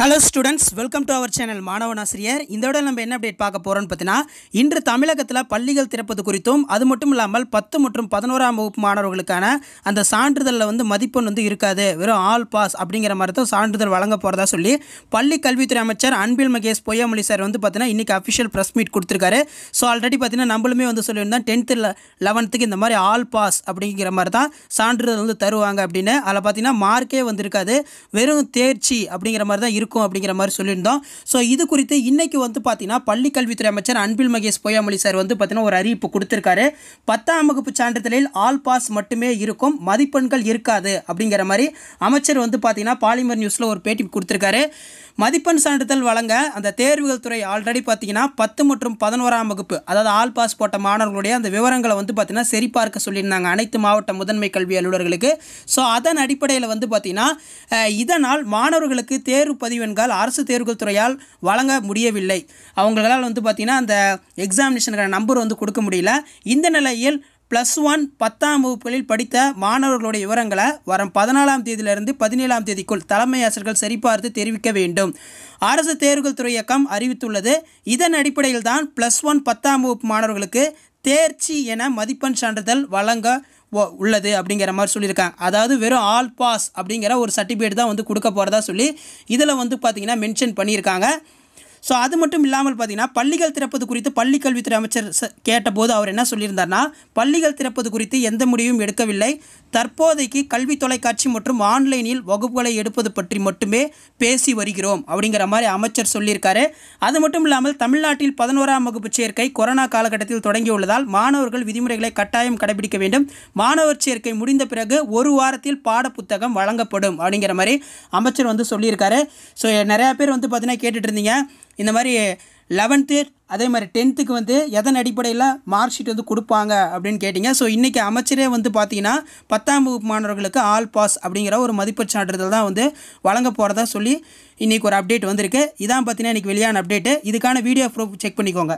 Hello students welcome to our channel மாணவன் ஆசிரியர் இந்த விட நம்ம என்ன அப்டேட் பார்க்க போகிறோம்னு பார்த்தீங்கன்னா இன்று தமிழகத்தில் பள்ளிகள் திறப்பது குறித்தும் அது மட்டும் இல்லாமல் பத்து மற்றும் பதினோராம் வகுப்பு மாணவர்களுக்கான அந்த சான்றிதழில் வந்து மதிப்பெண் வந்து இருக்காது வெறும் ஆல் பாஸ் அப்படிங்கிற மாதிரி தான் சான்றிதழ் வழங்க போகிறதா சொல்லி பள்ளி கல்வித்துறை அமைச்சர் அன்பில் மகேஷ் பொய்யாமொழி சார் வந்து பார்த்தீங்கன்னா இன்றைக்கி அஃபிஷியல் ப்ரெஸ் மீட் கொடுத்துருக்காரு ஸோ ஆல்ரெடி பார்த்தீங்கன்னா நம்மளுமே வந்து சொல்லியிருந்தோம் டென்த்து லெவன்த்துக்கு இந்த மாதிரி ஆல் பாஸ் அப்படிங்கிற மாதிரி தான் சான்றிதழ் வந்து தருவாங்க அப்படின்னு அதில் பார்த்தீங்கன்னா மார்க்கே வந்து இருக்காது வெறும் தேர்ச்சி அப்படிங்கிற மாதிரி தான் இருக்கும் அப்படிங்கிற மாதிரி சொல்லியிருந்தோம் ஸோ இது குறித்து இன்னைக்கு வந்து பார்த்தீங்கன்னா பள்ளி கல்வித்துறை அமைச்சர் அன்பில் மகேஷ் பொய்யாமொழி சார் வந்து பார்த்தீங்கன்னா ஒரு அறிவிப்பு கொடுத்துருக்காரு பத்தாம் வகுப்பு சான்றிதழில் ஆல் பாஸ் மட்டுமே இருக்கும் மதிப்பெண்கள் இருக்காது அப்படிங்கிற மாதிரி அமைச்சர் வந்து பார்த்தீங்கன்னா பாலிமர் நியூஸில் ஒரு பேட்டி கொடுத்துருக்காரு மதிப்பெண் சான்றிதழ் வழங்க அந்த தேர்வுகள் துறை ஆல்ரெடி பார்த்தீங்கன்னா பத்து மற்றும் பதினோராம் வகுப்பு அதாவது ஆல் பாஸ் போட்ட மாணவர்களுடைய அந்த விவரங்களை வந்து பார்த்தீங்கன்னா சரிபார்க்க சொல்லியிருந்தாங்க அனைத்து மாவட்ட முதன்மை கல்வி அலுவலர்களுக்கு ஸோ அதன் அடிப்படையில் வந்து பார்த்தீங்கன்னா அஹ், இதனால் மாணவர்களுக்கு தேர்வு பதிவெண்கள் அரசு தேர்வுகள் துறையால் வழங்க முடியவில்லை அவங்களால் வந்து பார்த்தீங்கன்னா அந்த எக்ஸாமினேஷனுக்கான நம்பர் வந்து கொடுக்க முடியல இந்த நிலையில் ப்ளஸ் ஒன் பத்தாம் வகுப்புகளில் படித்த மாணவர்களுடைய விவரங்களை வரும் பதினாலாம் தேதியிலிருந்து பதினேழாம் தேதிக்குள் தலைமை ஆசிரியர்கள் சரிபார்த்து தெரிவிக்க வேண்டும் அரசு தேர்வுகள் துறை இயக்கம் அறிவித்துள்ளது இதன் அடிப்படையில் தான் ப்ளஸ் ஒன் பத்தாம் வகுப்பு மாணவர்களுக்கு தேர்ச்சி என மதிப்பெண் சான்றிதழ் வழங்க ஒ- உள்ளது அப்படிங்கிற மாதிரி சொல்லியிருக்காங்க அதாவது வெறும் ஆல் பாஸ் அப்படிங்கிற ஒரு சர்டிஃபிகேட் தான் வந்து கொடுக்க போகிறதா சொல்லி இதில் வந்து பார்த்திங்கன்னா மென்ஷன் பண்ணியிருக்காங்க ஸோ அது மட்டும் இல்லாமல் பார்த்தீங்கன்னா பள்ளிகள் திறப்பது குறித்து பள்ளி கல்வித்துறை அமைச்சர் ச- கேட்டபோது அவர் என்ன சொல்லியிருந்தார்னா பள்ளிகள் திறப்பது குறித்து எந்த முடிவும் எடுக்கவில்லை தற்போதைக்கு கல்வி தொலைக்காட்சி மற்றும் ஆன்லைனில் வகுப்புகளை எடுப்பது பற்றி மட்டுமே பேசி வருகிறோம் அப்படிங்கிற மாதிரி அமைச்சர் சொல்லியிருக்காரு அது மட்டும் இல்லாமல் தமிழ்நாட்டில் பதினோராம் வகுப்பு சேர்க்கை கொரோனா காலகட்டத்தில் தொடங்கியுள்ளதால் மாணவர்கள் விதிமுறைகளை கட்டாயம் கடைபிடிக்க வேண்டும் மாணவர் சேர்க்கை முடிந்த பிறகு ஒரு வாரத்தில் பாடப்புத்தகம் வழங்கப்படும் அப்படிங்கிற மாதிரி அமைச்சர் வந்து சொல்லியிருக்காரு ஸோ நிறையா பேர் வந்து பார்த்தீங்கன்னா கேட்டுட்டு இருந்தீங்க இந்த மாதிரி லெவன்த்து அதே மாதிரி டென்த்துக்கு வந்து எதன் அடிப்படையில் மார்க் ஷீட் வந்து கொடுப்பாங்க அப்படின்னு கேட்டிங்க ஸோ இன்றைக்கி அமைச்சரே வந்து பார்த்தீங்கன்னா பத்தாம் வகுப்பு மாணவர்களுக்கு ஆல் பாஸ் அப்படிங்கிற ஒரு மதிப்பெண் சான்றிதழ் தான் வந்து வழங்க போகிறதா சொல்லி இன்றைக்கி ஒரு அப்டேட் வந்திருக்கு இதான் பார்த்தீங்கன்னா இன்றைக்கி வெளியான அப்டேட்டு இதுக்கான வீடியோ ப்ரூஃப் செக் பண்ணிக்கோங்க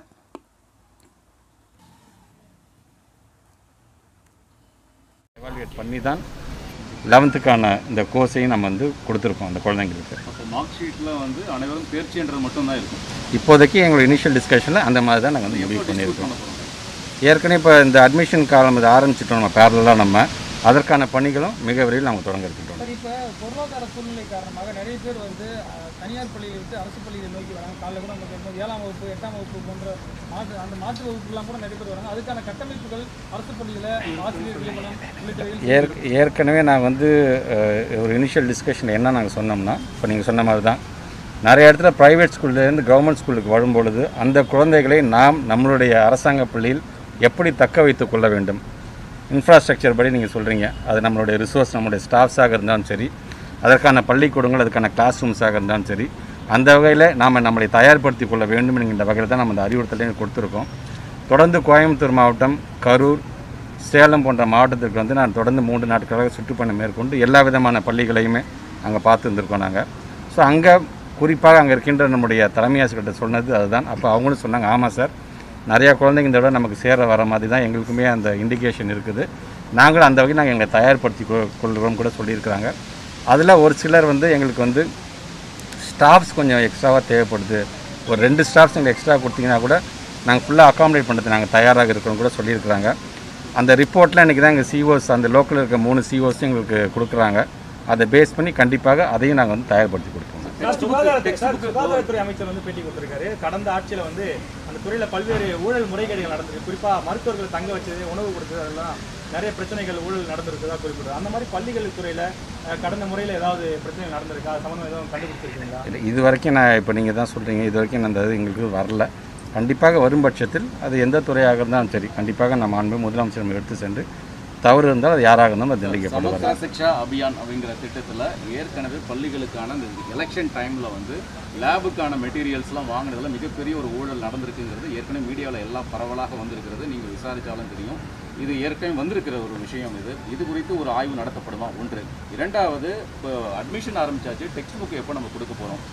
எவாலுவேட் பண்ணி தான் லெவன்த்துக்கான இந்த கோர்ஸையும் நம்ம வந்து கொடுத்துருக்கோம் அந்த குழந்தைங்களுக்கு அப்போ மார்க் ஷீட்டில் வந்து அனைவரும் தேர்ச்சின்றது மட்டும்தான் இருக்கும் இப்போதைக்கு எங்களோட இனிஷியல் டிஸ்கஷனில் அந்த மாதிரி தான் நாங்கள் வந்து முடிவு பண்ணியிருக்கோம் ஏற்கனவே இப்போ இந்த அட்மிஷன் காலம் இது ஆரம்பிச்சிட்டோம் நம்ம பேரலாக நம்ம அதற்கான பணிகளும் மிக விரைவில் நாங்கள் தொடங்க இருக்கின்றோம் சார் இப்போ பொருளாதார சூழ்நிலை காரணமாக நிறைய பேர் வந்து அஹ், தனியார் பள்ளியை விட்டு அரசு பள்ளியை நோக்கி வராங்க காலைல கூட நமக்கு வந்து ஏழாம் வகுப்பு எட்டாம் வகுப்பு போன்ற மாற்று அந்த மாற்று வகுப்புலாம் கூட நிறைய பேர் வராங்க அதுக்கான கட்டமைப்புகள் அரசு பள்ளியில் ஆசிரியர் நியமனம் உள்ளிட்டவைகள் ஏற் ஏற்கனவே நான் வந்து அஹ், ஒரு இனிஷியல் டிஸ்கஷன் என்ன நாங்கள் சொன்னோம்னா இப்போ நீங்கள் சொன்ன மாதிரி தான் நிறைய இடத்துல ப்ரைவேட் ஸ்கூல்லேருந்து கவர்மெண்ட் ஸ்கூலுக்கு வரும்பொழுது அந்த குழந்தைகளை நாம் நம்மளுடைய அரசாங்க பள்ளியில் எப்படி தக்க வைத்துக் கொள்ள வேண்டும் இன்ஃப்ராஸ்ட்ரக்சர் படி நீங்கள் சொல்கிறீங்க அது நம்மளுடைய ரிசோர்ஸ் நம்மளுடைய ஸ்டாஃப்ஸாக இருந்தாலும் சரி அதற்கான பள்ளிக்கூடங்கள் அதுக்கான கிளாஸ் ரூம்ஸாக இருந்தாலும் சரி அந்த வகையில் நாம் நம்மளை தயார்படுத்திக் கொள்ள வேண்டும் என்கின்ற வகையில் தான் நம்ம அந்த அறிவுறுத்தலையும் கொடுத்துருக்கோம் தொடர்ந்து கோயம்புத்தூர் மாவட்டம் கரூர் சேலம் போன்ற மாவட்டத்திற்கு வந்து நான் தொடர்ந்து மூன்று நாட்களாக சுற்றுப்பயணம் மேற்கொண்டு எல்லா விதமான பள்ளிகளையுமே அங்கே பார்த்து இருந்திருக்கோம் நாங்கள் ஸோ அங்கே குறிப்பாக அங்கே இருக்கின்ற நம்முடைய தலைமை ஆசிரியர்கிட்ட சொன்னது அதுதான் அப்போ அவங்களும் சொன்னாங்க ஆமாம் சார் நிறையா குழந்தைங்க இந்த தடவை நமக்கு சேர வர மாதிரி தான் எங்களுக்குமே அந்த இண்டிகேஷன் இருக்குது நாங்களும் அந்த வகையில் நாங்கள் எங்களை தயார்படுத்தி கொ- கொள்கிறோம் கூட சொல்லியிருக்கிறாங்க அதில் ஒரு சிலர் வந்து எங்களுக்கு வந்து ஸ்டாஃப்ஸ் கொஞ்சம் எக்ஸ்ட்ராவாக தேவைப்படுது ஒரு ரெண்டு ஸ்டாஃப்ஸ் எங்களுக்கு எக்ஸ்ட்ரா கொடுத்தீங்கன்னா கூட நாங்கள் ஃபுல்லாக அகாமடேட் பண்ணுறது நாங்கள் தயாராக இருக்கிறோம் கூட சொல்லியிருக்கிறாங்க அந்த ரிப்போர்ட்டில் இன்றைக்கி தான் எங்கள் சிஓஸ் அந்த லோக்கலில் இருக்க மூணு சிஓஸ் எங்களுக்கு கொடுக்குறாங்க அதை பேஸ் பண்ணி கண்டிப்பாக அதையும் நாங்கள் வந்து தயார்படுத்தி கொடுப்போம் சுகாதாரத்துறை சார் சுகாதாரத்துறை அமைச்சர் வந்து பேட்டி கொடுத்திருக்காரு கடந்த ஆட்சியில் வந்து அந்த துறையில் பல்வேறு ஊழல் முறைகேடுகள் நடந்திருக்கு குறிப்பாக மருத்துவர்கள் தங்க வச்சது உணவு கொடுத்தது அதெல்லாம் நிறைய பிரச்சனைகள் ஊழல் நடந்திருக்குதா குறிப்பிடுறது அந்த மாதிரி பள்ளிகள் துறையில் அஹ், கடந்த முறையில் ஏதாவது பிரச்சனைகள் நடந்திருக்கா அது சம்மந்தம் எதுவும் கண்டுபிடிச்சிருக்கீங்களா இல்லை இது வரைக்கும் நான் இப்போ நீங்கள் தான் சொல்கிறீங்க இது வரைக்கும் அந்த இது எங்களுக்கு வரல கண்டிப்பாக வரும் பட்சத்தில் அது எந்த துறையாக இருந்தாலும் சரி கண்டிப்பாக நம்ம அன்பு முதலமைச்சர் நம்ம எடுத்து சென்று தவறு இருந்தால் அது யாராக இருந்தாலும் அது தண்டிக்கப்படுவார் சமஸ்தா சிக்ஷா அபியான் அப்படிங்கிற திட்டத்தில் ஏற்கனவே பள்ளிகளுக்கான இந்த எலெக்ஷன் டைமில் வந்து லேபுக்கான மெட்டீரியல்ஸ்லாம் வாங்குறதுல மிகப்பெரிய ஒரு ஊழல் நடந்திருக்குங்கிறது ஏற்கனவே மீடியாவில் எல்லாம் பரவலாக வந்திருக்கிறது நீங்கள் விசாரித்தாலும் தெரியும் இது ஏற்கனவே வந்திருக்கிற ஒரு விஷயம் இது இது குறித்து ஒரு ஆய்வு நடத்தப்படுமா ஒன்று இரண்டாவது இப்போ அட்மிஷன் ஆரம்பிச்சாச்சு டெக்ஸ்ட் புக் எப்போ நம்ம கொடுக்க போகிறோம்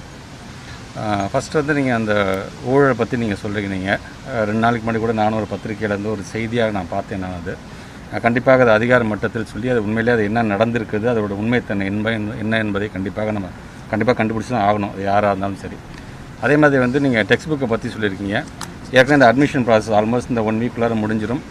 ஃபஸ்ட் வந்து நீங்கள் அந்த ஊழலை பற்றி நீங்கள் சொல்கிறீங்க நீங்கள் ரெண்டு நாளைக்கு முன்னாடி கூட நானும் ஒரு பத்திரிக்கையில இருந்து ஒரு செய்தியாக நான் பார்த்தேன் நான் அது அஹ் கண்டிப்பாக அது அதிகார மட்டத்தில் சொல்லி அது உண்மையிலே அது என்ன நடந்திருக்குது அதோட உண்மைத்தன்மை என்ப என்ன என்பதை கண்டிப்பாக நம்ம கண்டிப்பாக கண்டுபிடிச்சி தான் ஆகணும் அது யாராக இருந்தாலும் சரி அதே மாதிரி வந்து நீங்கள் டெக்ஸ்ட் புக்கை பற்றி சொல்லியிருக்கீங்க ஏற்கனவே இந்த அட்மிஷன் ப்ராசஸ் ஆல்மோஸ்ட் இந்த ஒன் வீக்குள்ளார முடிஞ்சிடும்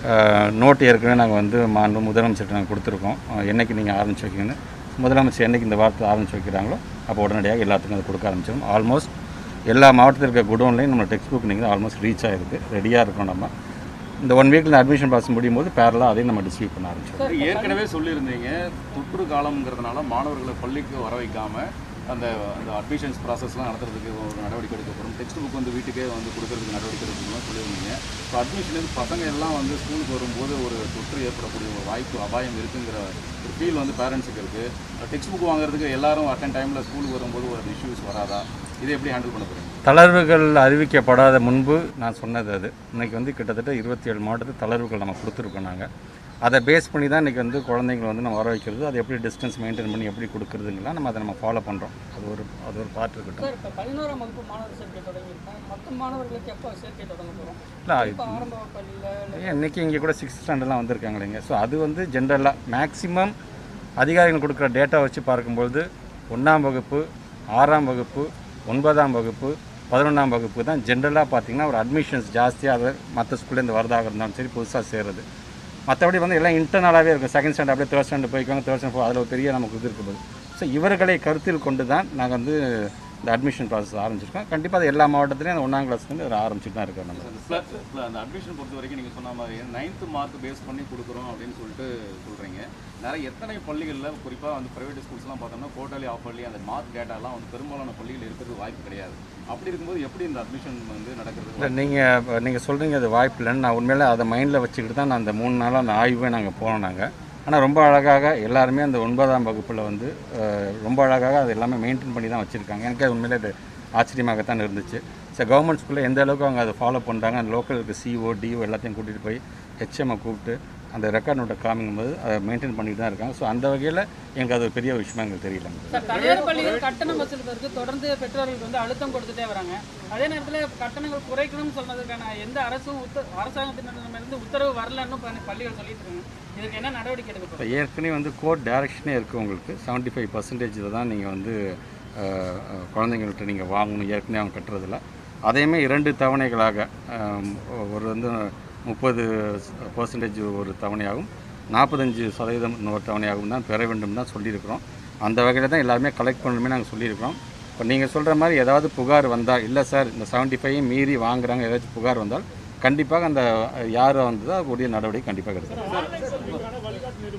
நோட் ஏற்கனவே நாங்கள் வந்து மாண்பு முதலமைச்சர்கிட்ட நாங்கள் கொடுத்துருக்கோம் அஹ், என்னைக்கு நீங்கள் ஆரம்பிச்சு வைக்கீங்கன்னு முதலமைச்சர் என்னைக்கு இந்த வாரத்தை ஆரம்பிச்சு வைக்கிறாங்களோ அப்போ உடனடியாக எல்லாத்துக்கும் அதை கொடுக்க ஆரம்பிச்சிடும் ஆல்மோஸ்ட் எல்லா மாவட்டத்தில் இருக்க குடோன்லையும் நம்ம டெக்ஸ்ட் புக் நீங்கள் ஆல்மோஸ்ட் ரீச் ஆகிருக்கு ரெடியாக இருக்கோம் நம்ம இந்த ஒன் வீக்கில் இந்த அட்மிஷன் ப்ராசஸ் முடியும் போது பேரலாக அதையும் நம்ம டிஸ்ட்ரிபியூட் பண்ண ஆரம்பிச்சிடும் ஏற்கனவே சொல்லியிருந்தீங்க தொற்று காலம்ங்கிறதுனால மாணவர்களை பள்ளிக்கு வர வைக்காம அந்த அந்த அட்மிஷன்ஸ் ப்ராசஸ்லாம் நடத்துறதுக்கு ஒரு நடவடிக்கை எடுக்கப்படும் டெக்ஸ்ட் புக் வந்து வீட்டுக்கே வந்து கொடுக்கறதுக்கு நடவடிக்கை எடுக்கணும்லாம் சொல்லியிருந்தீங்க ஸோ அட்மிஷன் பசங்க எல்லாம் வந்து ஸ்கூலுக்கு வரும்போது ஒரு தொற்று ஏற்படக்கூடிய ஒரு வாய்ப்பு அபாயம் இருக்குங்கிற ஒரு ஃபீல் வந்து பேரண்ட்ஸுக்கு இருக்குது டெக்ஸ்ட் புக் வாங்குறதுக்கு எல்லாரும் அட்டன் டைமில் ஸ்கூலுக்கு வரும்போது ஒரு இஷ்யூஸ் வராதா இதை எப்படி ஹேண்டில் பண்ண போகிறீங்க தளர்வுகள் அறிவிக்கப்படாத முன்பு நான் சொன்னது அது இன்னைக்கு வந்து கிட்டத்தட்ட இருபத்தி ஏழு மாவட்டத்துக்கு தளர்வுகள் நம்ம கொடுத்துருக்கோம் நாங்கள் அதை பேஸ் பண்ணி தான் இன்றைக்கி வந்து குழந்தைங்களை வந்து நம்ம வர வைக்கிறது அது எப்படி டிஸ்டன்ஸ் மெயின்டைன் பண்ணி எப்படி கொடுக்குறதுங்கலாம் நம்ம அதை நம்ம ஃபாலோ பண்ணுறோம் அது ஒரு அது ஒரு பார்ட் இருக்கட்டும் சார் இப்போ பதினோராம் வகுப்பு மாணவர் சேர்க்கை தொடங்கியிருக்கோம் மற்ற மாணவர்களுக்கு எப்போ சேர்க்கை தொடங்க போகிறோம் இல்லை இப்போ ஆரம்ப பள்ளியில் ஏன் இன்னைக்கு இங்கே கூட சிக்ஸ்த் ஸ்டாண்டர்ட்லாம் வந்திருக்காங்களேங்க ஸோ அது வந்து ஜென்ரலாக மேக்ஸிமம் அதிகாரிகள் கொடுக்குற டேட்டா வச்சு பார்க்கும்பொழுது ஒன்றாம் வகுப்பு ஆறாம் வகுப்பு ஒன்பதாம் வகுப்பு பதினொன்றாம் வகுப்பு தான் ஜென்ரலாக பார்த்தீங்கன்னா ஒரு அட்மிஷன்ஸ் ஜாஸ்தியாக அது மற்ற ஸ்கூல்லேருந்து வரதாக இருந்தாலும் சரி புதுசாக சேருது மற்றபடி வந்து எல்லாம் இன்டர்னலாகவே இருக்கும் செகண்ட் ஸ்டாண்டர்ட் அப்படியே தேர்ட் ஸ்டாண்டர்ட் போய்க்குவாங்க தேர்ட் ஸ்டாண்டர்ட் அதில் ஒரு பெரிய நமக்கு இது இருக்குது ஸோ இவர்களை கருத்தில் கொண்டு தான் நாங்கள் வந்து இந்த அட்மிஷன் ப்ராசஸ் ஆரம்பிச்சிருக்கோம் கண்டிப்பாக அது எல்லா மாவட்டத்துலையும் அந்த ஒன்றாம் கிளாஸ்லேருந்து அதை ஆரம்பிச்சுட்டு தான் இருக்கோம் நம்ம ப்ளஸ் அந்த அட்மிஷன் பொறுத்த வரைக்கும் நீங்கள் சொன்ன மாதிரி நைன்த்து மார்க் பேஸ் பண்ணி கொடுக்குறோம் அப்படின்னு சொல்லிட்டு சொல்கிறீங்க நிறைய எத்தனை பள்ளிகளில் குறிப்பாக வந்து ப்ரைவேட் ஸ்கூல்ஸ்லாம் பார்த்தோம்னா குவார்டர்லி ஆஃப் பள்ளி அந்த மார்க் டேட்டாலாம் வந்து பெரும்பாலான பள்ளிகள் இருக்கிறது வாய்ப்பு கிடையாது அப்படி இருக்கும்போது எப்படி இந்த அட்மிஷன் வந்து நடக்கிறது இல்லை நீங்கள் நீங்கள் சொல்கிறீங்க அது வாய்ப்பு இல்லைன்னு நான் உண்மையிலே அதை மைண்டில் வச்சுக்கிட்டு தான் நான் அந்த மூணு நாளாக அந்த ஆய்வே நாங்கள் போனோம் நாங்கள் ஆனால் ரொம்ப அழகாக எல்லாருமே அந்த ஒன்பதாம் வகுப்பில் வந்து அஹ், ரொம்ப அழகாக அது எல்லாமே மெயின்டைன் பண்ணி தான் வச்சுருக்காங்க எனக்கு அது உண்மையிலே அது ஆச்சரியமாகத்தான் இருந்துச்சு ஸோ கவர்மெண்ட் ஸ்கூலில் எந்த அளவுக்கு அவங்க அதை ஃபாலோ பண்ணுறாங்க அந்த லோக்கல் இருக்க சிஓ டிஓ எல்லாத்தையும் கூட்டிகிட்டு போய் ஹெச்எம்ஐ கூப்பிட்டு அந்த ரெக்கார்ட் நோட்டை காமிக்கும்போது அதை மெயின்டைன் பண்ணிட்டு தான் இருக்காங்க ஸோ அந்த வகையில் எனக்கு அது ஒரு பெரிய விஷயமா எங்களுக்கு தெரியல சார் தனியார் பள்ளிகள் கட்டணம் வசூலுக்கு தொடர்ந்து பெற்றோர்களுக்கு வந்து அழுத்தம் கொடுத்துட்டே வராங்க அதே நேரத்தில் கட்டணங்கள் குறைக்கணும்னு சொன்னதுக்கான எந்த அரசும் உத்த அரசாங்கத்தினரிடமிருந்து உத்தரவு வரலன்னு ப- பள்ளிகள் சொல்லிட்டு இருக்காங்க இதுக்கு என்ன நடவடிக்கை எடுக்கப்படும் இப்போ ஏற்கனவே வந்து கோட் டைரக்ஷனே இருக்குது உங்களுக்கு செவன்ட்டி ஃபைவ் பர்சன்டேஜில் தான் நீங்கள் வந்து அஹ், அஹ், குழந்தைங்கள்ட்ட நீங்கள் வாங்கணும் ஏற்கனவே அவங்க கட்டுறதில்ல அதையுமே இரண்டு தவணைகளாக அஹ், ஒரு வந்து முப்பது பர்சன்டேஜ் ஒரு தவணையாகவும் நாற்பத்தஞ்சு சதவீதம் இன்னொரு தவணையாகவும் தான் பெற வேண்டும் தான் சொல்லியிருக்கிறோம் அந்த வகையில் தான் எல்லாருமே கலெக்ட் பண்ணணுமே நாங்கள் சொல்லியிருக்கிறோம் இப்போ நீங்கள் சொல்கிற மாதிரி ஏதாவது புகார் வந்தால் இல்லை சார் இந்த செவன்ட்டி ஃபைவ் மீறி வாங்குறாங்க ஏதாச்சும் புகார் வந்தால் கண்டிப்பாக அந்த யார் வந்ததோ அதுக்குரிய நடவடிக்கை கண்டிப்பாக எடுக்கும்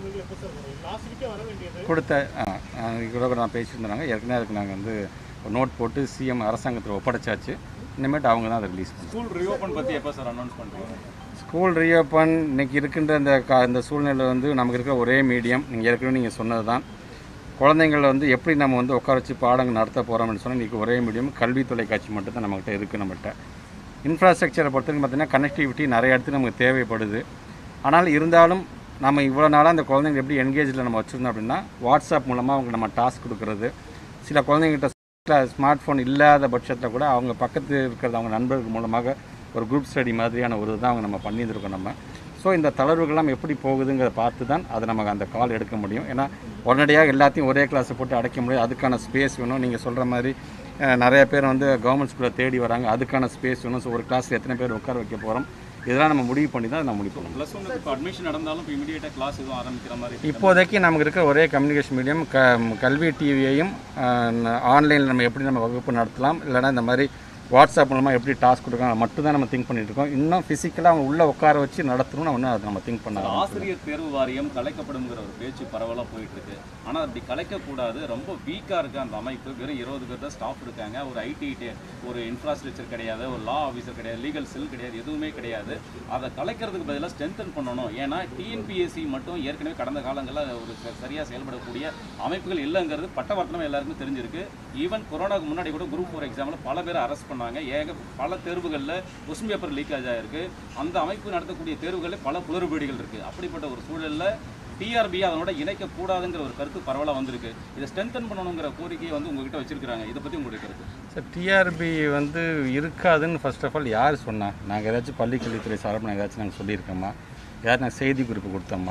கொடுத்த ஆ, ஆ, கூட கூட நான் பேசியிருந்தாங்க ஏற்கனவே அதுக்கு நாங்கள் வந்து நோட் போட்டு சிஎம் அரசாங்கத்தில் ஒப்படைச்சாச்சு இனிமேட்டு அவங்க தான் அதை ரிலீஸ் பண்ணுவோம் ஸ்கூல் ரீஓப்பன் பற்றி எப்போ சார் அனௌன்ஸ் பண்ணுறீங்க ஸ்கூல் ரீஓப்பன் இன்னைக்கு இருக்கின்ற இந்த கா இந்த சூழ்நிலை வந்து நமக்கு இருக்கிற ஒரே மீடியம் நீங்கள் ஏற்கனவே நீங்கள் சொன்னது தான் குழந்தைங்களை வந்து எப்படி நம்ம வந்து உட்கார வச்சு பாடங்கள் நடத்த போகிறோம்னு சொன்னால் இன்றைக்கி ஒரே மீடியம் கல்வி தொலைக்காட்சி மட்டும் தான் நம்மகிட்ட இருக்குது நம்மகிட்ட இன்ஃப்ராஸ்ட்ரக்சரை பொறுத்தவரைக்கும் பார்த்தீங்கன்னா கனெக்டிவிட்டி நிறைய இடத்துல நமக்கு தேவைப்படுது ஆனால் இருந்தாலும் நம்ம இவ்வளோ நாளாக அந்த குழந்தைங்க எப்படி என்கேஜில் நம்ம வச்சுருந்தோம் அப்படின்னா வாட்ஸ்அப் மூலமாக அவங்க நம்ம டாஸ்க் கொடுக்குறது சில குழந்தைங்கிட்ட ஸ்மார்ட் ஃபோன் இல்லாத பட்சத்தில் கூட அவங்க பக்கத்து இருக்கிறது அவங்க நண்பர்கள் மூலமாக ஒரு குரூப் ஸ்டடி மாதிரியான ஒரு தான் அவங்க நம்ம பண்ணியிருக்கோம் நம்ம ஸோ இந்த தளர்வுகள்லாம் எப்படி போகுதுங்கிறத பார்த்து தான் அதை நமக்கு அந்த கால் எடுக்க முடியும் ஏன்னா உடனடியாக எல்லாத்தையும் ஒரே கிளாஸை போட்டு அடைக்க முடியாது அதுக்கான ஸ்பேஸ் வேணும் நீங்கள் சொல்கிற மாதிரி அஹ், நிறைய பேர் வந்து கவர்மெண்ட் ஸ்கூலில் தேடி வராங்க அதுக்கான ஸ்பேஸ் வேணும் ஸோ ஒரு கிளாஸில் எத்தனை பேர் உட்கார வைக்க போகிறோம் இதெல்லாம் நம்ம முடிவு பண்ணி தான் அதை நம்ம முடிவு பண்ணணும் ப்ளஸ் ஒன்று இப்போ அட்மிஷன் நடந்தாலும் இப்போ இமீடியட்டாக கிளாஸ் எதுவும் ஆரம்பிக்கிற மாதிரி இப்போதைக்கு நமக்கு இருக்கிற ஒரே கம்யூனிகேஷன் மீடியம் க கல்வி டிவியையும் ஆன்லைனில் நம்ம எப்படி நம்ம வகுப்பு நடத்தலாம் இல்லைன்னா இந்த மாதிரி வாட்ஸ்அப் மூலமாக எப்படி டாஸ்க் கொடுக்கலாம் மட்டும் தான் நம்ம திங்க் பண்ணிட்டு இருக்கோம் இன்னும் ஃபிசிக்கலாக அவங்க உள்ளே உட்கார வச்சு நடத்தணும்னு ஒன்றும் அதை நம்ம திங்க் பண்ண ஆரம்பிக்கல. ஆசிரியர் தேர்வு வாரியம் கலைக்கப்படுங்கிற ஒரு பேச்சு பரவலாக போயிட்டு இருக்கு ஆனால் அப்படி கலைக்கக்கூடாது ரொம்ப வீக்காக இருக்கு அந்த அமைப்பு வெறும் இருபது பேர் தான் ஸ்டாஃப் இருக்காங்க ஒரு ஐடி ஒரு இன்ஃப்ராஸ்ட்ரக்சர் கிடையாது ஒரு லா ஆஃபீஸர் கிடையாது லீகல் செல் கிடையாது எதுவுமே கிடையாது அதை கலைக்கிறதுக்கு பதிலாக ஸ்ட்ரென்தன் பண்ணணும் ஏன்னா டிஎன்பிஎஸ்சி மட்டும் ஏற்கனவே கடந்த காலங்களில் ஒரு ச- சரியா செயல்படக்கூடிய அமைப்புகள் இல்லைங்கிறது பட்டவர்த்தனம் எல்லாருக்கும் தெரிஞ்சிருக்கு ஈவன் கொரோனாக்கு முன்னாடி கூட குரூப் ஃபோர் எக்ஸாமில் பல பேர் அரெஸ்ட் பண்ணாங்க ஏக பல தேர்வுகளில் கொஸ்டின் பேப்பர் லீக் ஆகிருக்கு அந்த அமைப்பு நடத்தக்கூடிய தேர்வுகளில் பல குளறுபடிகள் இருக்குது அப்படிப்பட்ட ஒரு சூழலில் டிஆர்பி அதனோட இணைக்கக்கூடாதுங்கிற ஒரு கருத்து பரவலாக வந்திருக்கு இதை ஸ்ட்ரென்தன் பண்ணணுங்கிற கோரிக்கையை வந்து உங்ககிட்ட வச்சிருக்காங்க இதை பற்றி உங்களுடைய கருத்து சார் டிஆர்பி வந்து இருக்காதுன்னு ஃபர்ஸ்ட் ஆஃப் ஆல் யார் சொன்னா நாங்கள் ஏதாச்சும் பள்ளி கல்வித்துறை சார்பில் ஏதாச்சும் நாங்கள் சொல்லியிருக்கோமா யார் நாங்கள் செய்தி குறிப்பு கொடுத்தோமா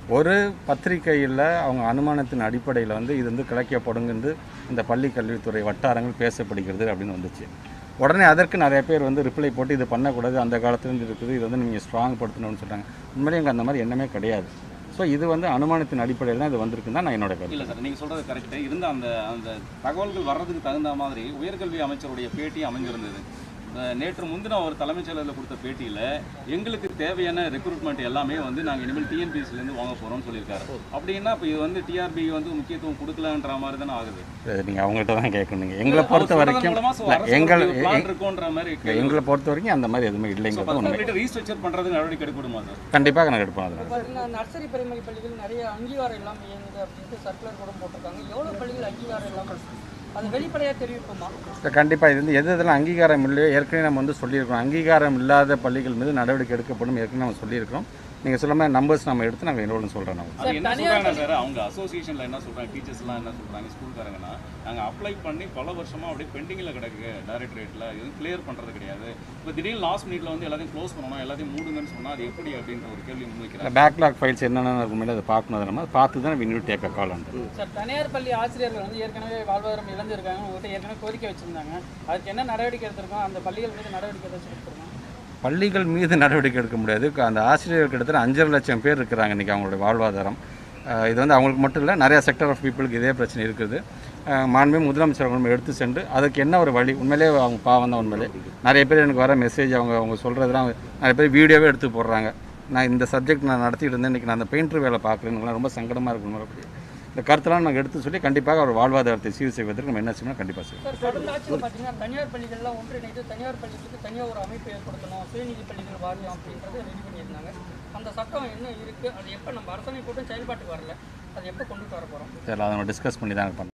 ஒரு பத்திரிகையில் அவங்க அனுமானத்தின் அடிப்படையில் வந்து இது வந்து கிளைக்கப்படுங்கிறது இந்த பள்ளி கல்வித்துறை வட்டாரங்கள் பேசப்படுகிறது அப்படின்னு வந்துச்சு உடனே அதற்கு நிறைய பேர் வந்து ரிப்ளை போட்டு இது பண்ணக்கூடாது அந்த காலத்துலேருந்து இருக்குது இது வந்து நீங்கள் ஸ்ட்ராங் படுத்தணும்னு சொல்கிறாங்க உண்மையிலேயே எங்களுக்கு அந்த மாதிரி எண்ணமே கிடையாது ஸோ இது வந்து அனுமானத்தின் அடிப்படையில் தான் இது வந்திருக்குன்னு தான் நான் என்னோட கருத்து இல்லை சார் நீங்கள் சொல்கிறது கரெக்டு இருந்த அந்த அந்த தகவல்கள் வர்றதுக்கு தகுந்த மாதிரி உயர்கல்வி அமைச்சருடைய பேட்டி அமைஞ்சிருந்தது அஹ் நேற்று முந்தின ஒரு தலைமைச் செயலரில் கொடுத்த பேட்டியில் எங்களுக்கு தேவையான ரெக்ரூட்மெண்ட் எல்லாமே வந்து நாங்கள் இனிமேல் டிஎன்பிஎஸ்லேருந்து வாங்க போகிறோம்னு சொல்லியிருக்காரு அப்படின்னா இப்போ இது வந்து டிஆர்பி வந்து முக்கியத்துவம் கொடுக்கலன்ற மாதிரி தானே ஆகுது நீங்கள் அவங்கள்ட்ட தான் கேட்கணும் எங்களை பொறுத்த வரைக்கும் மூலமா so அரசு எங்கள் ஒரு plan இருக்குன்ற மாதிரி எ- எங்களை பொறுத்த வரைக்கும் அந்த மாதிரி எதுவுமே இல்லைங்கிறது உண்மை ரீஸ்ட்ரக்சர் பண்ணுறதுக்கு நடவடிக்கை எடுக்கப்படுமா சார் கண்டிப்பாக நான் எடுப்போம் அதில் பார்த்தீங்கன்னா நர்சரி பிரைமரி பள்ளிகள் நிறைய அங்கீகாரம் இல்லாமல் இயங்குது அப்படின்ட்டு சர்க்குலர் கூட போட்டிருக்காங்க எவ்வளோ பள்ளிகள் அங்கீகாரம் இல்லாமல் இருக்கு? அது வெளிப்படையாக தெரிவிப்போமா கண்டிப்பாக இது வந்து எது எதெல்லாம் அங்கீகாரம் இல்லையோ ஏற்கனவே நம்ம வந்து சொல்லியிருக்கோம் அங்கீகாரம் இல்லாத பள்ளிகள் மீது நடவடிக்கை எடுக்கப்படும் ஏற்கனவே நம்ம சொல்லியிருக்கிறோம் நீங்கள் சொல்ல மாதிரி நம்பர்ஸ் நம்ம எடுத்து நாங்கள் என்னோட சொல்கிறோம் நம்ம அது என்ன சொல்றாங்க சார் அவங்க அசோசியேஷன்ல என்ன சொல்றாங்க டீச்சர்ஸ்லாம் என்ன சொல்றாங்க ஸ்கூல்காரங்கன்னா நாங்க அப்ளை பண்ணி பல வருஷமா அப்படியே பெண்டிங்ல கிடக்கு டைரக்டரேட்ல எதுவும் கிளியர் பண்றது கிடையாது இப்போ திடீர்னு லாஸ்ட் மினிட்ல வந்து எல்லாத்தையும் க்ளோஸ் பண்ணணும் எல்லாத்தையும் மூடுங்கன்னு சொன்னா அது எப்படி அப்படின்ற ஒரு கேள்வி முன்வைக்கிறாங்க பேக்லாக் ஃபைல்ஸ் என்னென்ன இருக்கும் மேலே அதை பார்க்கணும் அதை நம்ம பார்த்து தான் வின் டேக் அ கால் வந்து சார் தனியார் பள்ளி ஆசிரியர்கள் வந்து ஏற்கனவே வாழ்வாதாரம் இழந்திருக்காங்க உங்கள்கிட்ட ஏற்கனவே கோரிக்கை வச்சிருந்தாங்க அதுக்கு என்ன நடவடிக்கை எடுத்திருக்கோம் அந்த பள்ளிகள் மீது நடவடிக்கை ஏதாச்சும் எடுத்திருக்கோம் பள்ளிகள் மீது நடவடிக்கை எடுக்க முடியாது க- அந்த ஆசிரியர்கள் கிட்டத்தட்ட அஞ்சரை லட்சம் பேர் இருக்கிறாங்க இன்றைக்கி அவங்களுடைய வாழ்வாதாரம் அஹ் இது வந்து அவங்களுக்கு மட்டும் இல்லை நிறைய செக்டர் ஆஃப் பீப்புளுக்கு இதே பிரச்சனை இருக்குது அஹ் மாண்பு முதலமைச்சர் அவர்கள் எடுத்து சென்று அதுக்கு என்ன ஒரு வழி உண்மையிலே அவங்க பாவம் தான் உண்மையிலே நிறைய பேர் எனக்கு வர மெசேஜ் அவங்க அவங்க சொல்கிறதுலாம் நிறைய பேர் வீடியோவே எடுத்து போடுறாங்க நான் இந்த சப்ஜெக்ட் நான் நடத்திட்டு இருந்தேன் இன்றைக்கி நான் அந்த பெயிண்டர் வேலை பார்க்குறேன்னு ரொம்ப சங்கடமாக இருக்கும் மறுபடியும் இந்த கருத்தெல்லாம் நாங்கள் எடுத்து சொல்லி கண்டிப்பாக அவர் வாழ்வாதாரத்தை சீர் செய்வதற்கு நம்ம என்ன செய்யணும் கண்டிப்பாக செய்வோம் சார் கடந்த ஆட்சியில் பார்த்தீங்கன்னா தனியார் பள்ளிகள்லாம் ஒன்றிணைத்து தனியார் பள்ளிகளுக்கு தனியாக ஒரு அமைப்பு ஏற்படுத்தணும் சுயநிதி பள்ளிகள் வாரியம் அப்படின்றத ரெடி பண்ணியிருந்தாங்க அந்த சட்டம் என்ன இருக்குது அது எப்போ நம்ம அரசாணை போட்டு செயல்பாட்டுக்கு வரல அது எப்போ கொண்டுட்டு வர போகிறோம் சரி அதை நம்ம டிஸ்கஸ் பண்ணி தான் பண்ணோம்